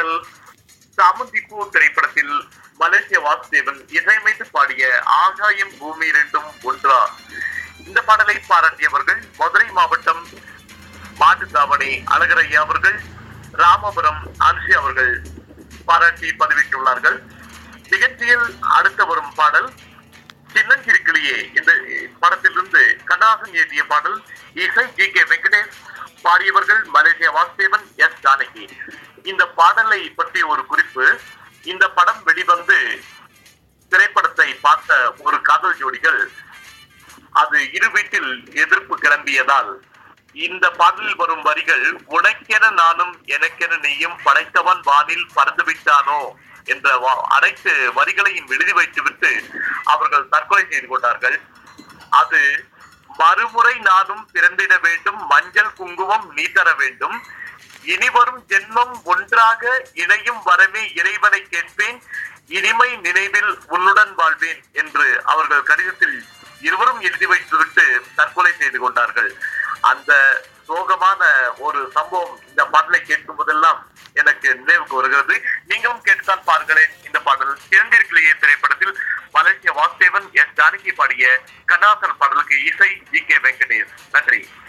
பாடல் சாமந்திப்பூ திரைப்படத்தில் மலேசிய வாசுதேவன் இசையமைத்து பாடிய ஆகாயம் பூமி இரண்டும் ஒன்றா இந்த பாடலை பாராட்டியவர்கள் மதுரை மாவட்டம் மாட்டுத்தாவணி அழகரையா அவர்கள் ராமபுரம் அன்சி அவர்கள் பாராட்டி பதிவிட்டுள்ளார்கள் நிகழ்ச்சியில் அடுத்து வரும் பாடல் சின்னஞ்சிறுக்கிளியே இந்த படத்திலிருந்து கண்ணாசன் எழுதிய பாடல் இசை ஜி கே வெங்கடேஷ் பாடியவர்கள் மலேசிய வாசுதேவன் எஸ் ஜானகி இந்த பாடலை பற்றிய ஒரு குறிப்பு இந்த படம் வெளிவந்து திரைப்படத்தை பார்த்த ஒரு காதல் ஜோடிகள் அது இரு வீட்டில் எதிர்ப்பு கிளம்பியதால் இந்த பாடலில் வரும் வரிகள் உனக்கென நானும் எனக்கென நீயும் படைத்தவன் வானில் பறந்து விட்டானோ என்ற வா- அனைத்து வரிகளையும் எழுதி வைத்துவிட்டு அவர்கள் தற்கொலை செய்து கொண்டார்கள் அது மறுமுறை நானும் பிறந்திட வேண்டும் மஞ்சள் குங்குமம் நீ தர வேண்டும் இனிவரும் ஜென்மம் ஒன்றாக இணையும் வரமே இறைவனை கேட்பேன் இனிமை நினைவில் உன்னுடன் வாழ்வேன் என்று அவர்கள் கடிதத்தில் இருவரும் எழுதி வைத்துவிட்டு தற்கொலை செய்து கொண்டார்கள் அந்த சோகமான ஒரு சம்பவம் இந்த பாடலை கேட்கும் போதெல்லாம் எனக்கு நினைவுக்கு வருகிறது நீங்களும் கேட்டுத்தான் பாருங்களேன் இந்த பாடல் திறந்திருக்கலையே திரைப்படத்தில் மலேசிய வாசுதேவன் எஸ் ஜானகி பாடிய கண்ணாசன் பாடலுக்கு இசை ஜி கே வெங்கடேஷ் நன்றி